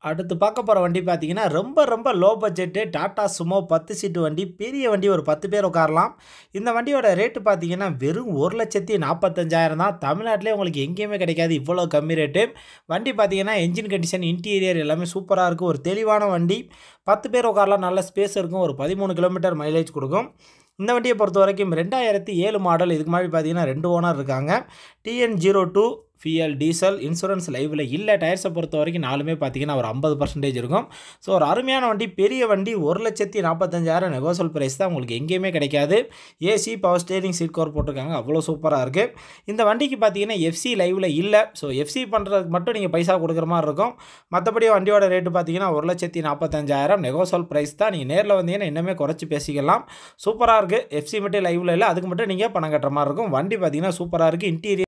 அடுத்து பார்க்க போகிற வண்டி பார்த்தீங்கன்னா ரொம்ப ரொம்ப லோ பட்ஜெட்டு டாடா சுமோ பத்து சீட்டு வண்டி பெரிய வண்டி ஒரு பத்து பேர் உட்காரலாம் இந்த வண்டியோட ரேட்டு பார்த்தீங்கன்னா வெறும் ஒரு லட்சத்தி நாற்பத்தஞ்சாயிரம் தான் தமிழ்நாட்டிலே உங்களுக்கு எங்கேயுமே கிடைக்காது இவ்வளோ கம்மி ரேட்டு வண்டி பார்த்தீங்கன்னா என்ஜின் கண்டிஷன் இன்டீரியர் எல்லாமே சூப்பராக இருக்கும் ஒரு தெளிவான வண்டி பத்து பேர் உட்காரலாம் நல்ல ஸ்பேஸ் இருக்கும் ஒரு பதிமூணு கிலோமீட்டர் மைலேஜ் கொடுக்கும் இந்த வண்டியை பொறுத்த வரைக்கும் ரெண்டாயிரத்தி ஏழு மாடல் இதுக்கு முன்னாடி பார்த்தீங்கன்னா ரெண்டு ஓனர் இருக்காங்க TN zero two FL diesel insurance லைவில் இல்லை டயர்ஸை பொறுத்த வரைக்கும் நாலுமே பார்த்தீங்கன்னா ஒரு ஐம்பது பர்சன்டேஜ் இருக்கும் ஸோ ஒரு அருமையான வண்டி பெரிய வண்டி ஒரு லட்சத்தி நாற்பத்தஞ்சாயிரம் நெகோசல் ப்ரைஸ் தான் உங்களுக்கு எங்கேயுமே கிடைக்காது AC power steering seat cover போட்டிருக்காங்க அவ்வளோ சூப்பராக இருக்குது இந்த வண்டிக்கு பார்த்தீங்கன்னா எஃப்சி லைவில் இல்லை ஸோ எஃப்சி பண்ணுறதுக்கு மட்டும் நீங்கள் பைசா கொடுக்குற மாதிரி இருக்கும் மற்றபடி வண்டியோட ரேட்டு பார்த்தீங்கன்னா ஒரு லட்சத்தி நாற்பத்தஞ்சாயிரம் நெகோசல் ப்ரைஸ் தான் நீங்கள் நேரில் வந்தீங்கன்னா இன்னுமே குறைச்சி பேசிக்கலாம் சூப்பராக இருக்குது எஃப்சி மட்டும் லைவில் இல்லை அதுக்கு மட்டும் நீங்கள் பணம் கட்டுற மாதிரி இருக்கும் வண்டி பார்த்தீங்கன்னா சூப்பராக இருக்குது இன்டீரியர்